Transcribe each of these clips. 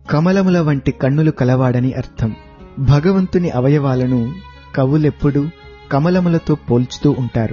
కమలముల వంటి కన్నులు కలవాడని అర్థం భగవంతుని అవయవాలను కవులెప్పుడూ కమలములతో పోల్చుతూ ఉంటారు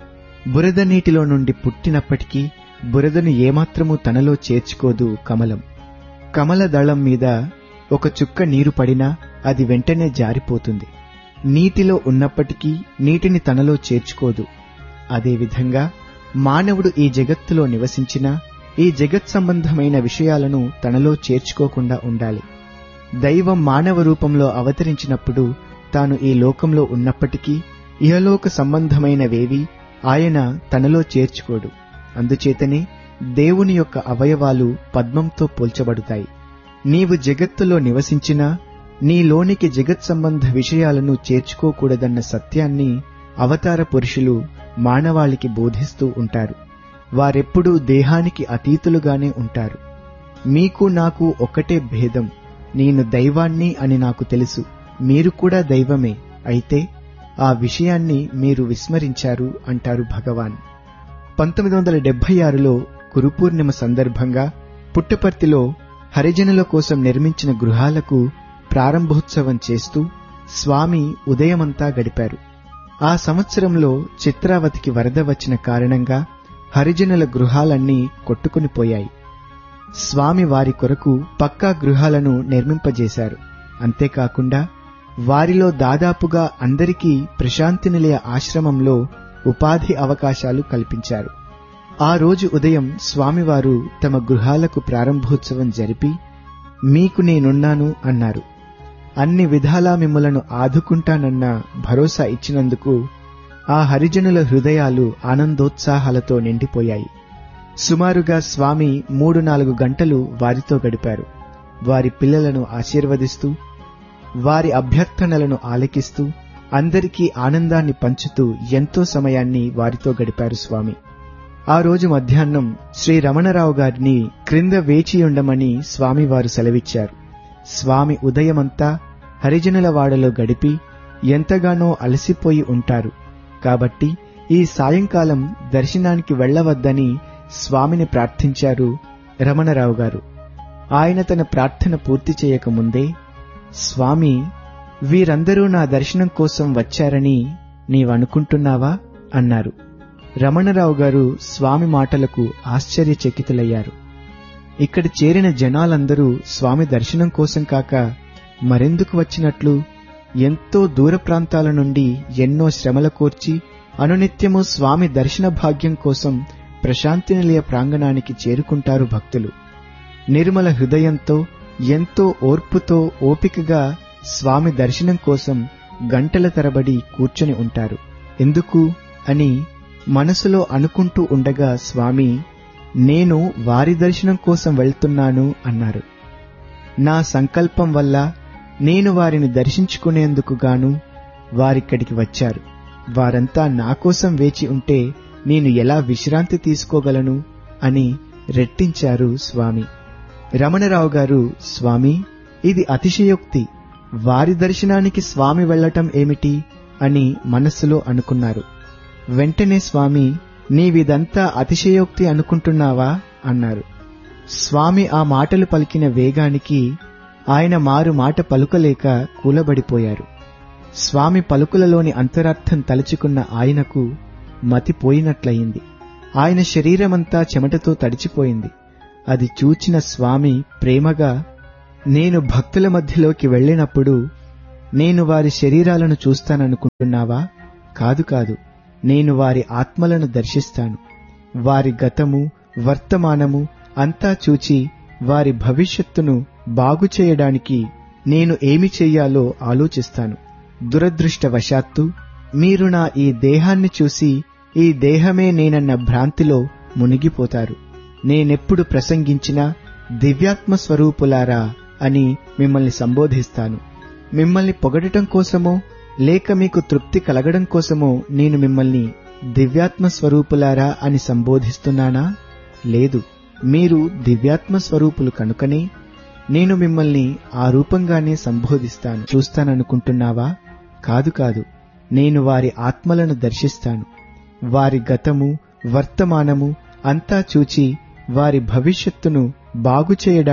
బురద నీటిలో నుండి పుట్టినప్పటికీ బురదను ఏమాత్రమూ తనలో చేర్చుకోదు కమలం కమల దళం మీద ఒక చుక్క నీరు పడినా అది వెంటనే జారిపోతుంది నీటిలో ఉన్నప్పటికీ నీటిని తనలో చేర్చుకోదు అదేవిధంగా మానవుడు ఈ జగత్తులో నివసించినా ఈ జగత్ సంబంధమైన విషయాలను తనలో చేర్చుకోకుండా ఉండాలి దైవం మానవ రూపంలో అవతరించినప్పుడు తాను ఈ లోకంలో ఉన్నప్పటికీ ఇహలోక సంబంధమైనవేవి ఆయన తనలో చేర్చుకోడు అందుచేతనే దేవుని యొక్క అవయవాలు పద్మంతో పోల్చబడతాయి నీవు జగత్తులో నివసించినా నీలోనికి జగత్ సంబంధ విషయాలను చేర్చుకోకూడదన్న సత్యాన్ని అవతార పురుషులు మానవాళికి బోధిస్తూ ఉంటారు వారెప్పుడూ దేహానికి అతీతులుగానే ఉంటారు మీకు నాకు ఒకటే భేదం నేను దైవాన్ని అని నాకు తెలుసు మీరు కూడా దైవమే అయితే ఆ విషయాన్ని మీరు విస్మరించారు అంటారు భగవాన్ పంతొమ్మిది వందల డెబ్బై ఆరులో గురుపూర్ణిమ సందర్భంగా పుట్టపర్తిలో హరిజనుల కోసం నిర్మించిన గృహాలకు ప్రారంభోత్సవం చేస్తూ స్వామి ఉదయమంతా గడిపారు ఆ సంవత్సరంలో చిత్రావతికి వరద వచ్చిన కారణంగా హరిజనుల గృహాలన్నీ కొట్టుకునిపోయాయి స్వామి వారి కొరకు పక్కా గృహాలను నిర్మింపజేశారు అంతేకాకుండా వారిలో దాదాపుగా అందరికీ ప్రశాంతి నిలయ ఆశ్రమంలో ఉపాధి అవకాశాలు కల్పించారు ఆ రోజు ఉదయం స్వామివారు తమ గృహాలకు ప్రారంభోత్సవం జరిపి మీకు నేనున్నాను అన్నారు అన్ని విధాలా మిమ్మలను ఆదుకుంటానన్న భరోసా ఇచ్చినందుకు ఆ హరిజనుల హృదయాలు ఆనందోత్సాహాలతో నిండిపోయాయి సుమారుగా స్వామి మూడు నాలుగు గంటలు వారితో గడిపారు వారి పిల్లలను ఆశీర్వదిస్తూ వారి అభ్యర్థనలను ఆలకిస్తూ అందరికీ ఆనందాన్ని పంచుతూ ఎంతో సమయాన్ని వారితో గడిపారు స్వామి ఆ రోజు మధ్యాహ్నం శ్రీ రమణరావు గారిని క్రింద వేచియుండమని స్వామివారు సెలవిచ్చారు స్వామి ఉదయమంతా హరిజనుల వాడలో గడిపి ఎంతగానో అలసిపోయి ఉంటారు కాబట్టి ఈ సాయంకాలం దర్శనానికి వెళ్లవద్దని స్వామిని ప్రార్థించారు రమణరావు గారు ఆయన తన ప్రార్థన పూర్తి చేయకముందే స్వామి వీరందరూ నా దర్శనం కోసం వచ్చారని నీవనుకుంటున్నావా అన్నారు రమణరావు గారు స్వామి మాటలకు ఆశ్చర్యచకితులయ్యారు ఇక్కడ చేరిన జనాలందరూ స్వామి దర్శనం కోసం కాక మరెందుకు వచ్చినట్లు ఎంతో దూర ప్రాంతాల నుండి ఎన్నో శ్రమల కోర్చి అనునిత్యము స్వామి దర్శన భాగ్యం కోసం ప్రశాంతి నిలయ ప్రాంగణానికి చేరుకుంటారు భక్తులు నిర్మల హృదయంతో ఎంతో ఓర్పుతో ఓపికగా స్వామి దర్శనం కోసం గంటల తరబడి కూర్చొని ఉంటారు ఎందుకు అని మనసులో అనుకుంటూ ఉండగా స్వామి నేను వారి దర్శనం కోసం వెళ్తున్నాను అన్నారు నా సంకల్పం వల్ల నేను వారిని దర్శించుకునేందుకు గాను వారిక్కడికి వచ్చారు వారంతా నా కోసం వేచి ఉంటే నేను ఎలా విశ్రాంతి తీసుకోగలను అని రెట్టించారు స్వామి రమణరావు గారు స్వామి ఇది అతిశయోక్తి వారి దర్శనానికి స్వామి వెళ్లటం ఏమిటి అని మనస్సులో అనుకున్నారు వెంటనే స్వామి నీవిదంతా అతిశయోక్తి అనుకుంటున్నావా అన్నారు స్వామి ఆ మాటలు పలికిన వేగానికి ఆయన మారు మాట పలుకలేక కూలబడిపోయారు స్వామి పలుకులలోని అంతరార్థం తలుచుకున్న ఆయనకు మతిపోయినట్లయింది ఆయన శరీరమంతా చెమటతో తడిచిపోయింది అది చూచిన స్వామి ప్రేమగా నేను భక్తుల మధ్యలోకి వెళ్ళినప్పుడు నేను వారి శరీరాలను చూస్తాననుకుంటున్నావా కాదు కాదు నేను వారి ఆత్మలను దర్శిస్తాను వారి గతము వర్తమానము అంతా చూచి వారి భవిష్యత్తును బాగు చేయడానికి నేను ఏమి చెయ్యాలో ఆలోచిస్తాను దురదృష్టవశాత్తు మీరు నా ఈ దేహాన్ని చూసి ఈ దేహమే నేనన్న భ్రాంతిలో మునిగిపోతారు నేనెప్పుడు ప్రసంగించినా దివ్యాత్మ స్వరూపులారా అని మిమ్మల్ని సంబోధిస్తాను మిమ్మల్ని పొగడటం కోసమో లేక మీకు తృప్తి కలగడం కోసమో నేను మిమ్మల్ని దివ్యాత్మ స్వరూపులారా అని సంబోధిస్తున్నానా లేదు మీరు దివ్యాత్మ స్వరూపులు కనుకనే నేను మిమ్మల్ని ఆ రూపంగానే సంబోధిస్తాను చూస్తాననుకుంటున్నావా కాదు కాదు నేను వారి ఆత్మలను దర్శిస్తాను వారి గతము వర్తమానము అంతా చూచి వారి భవిష్యత్తును బాగు చేయడానికి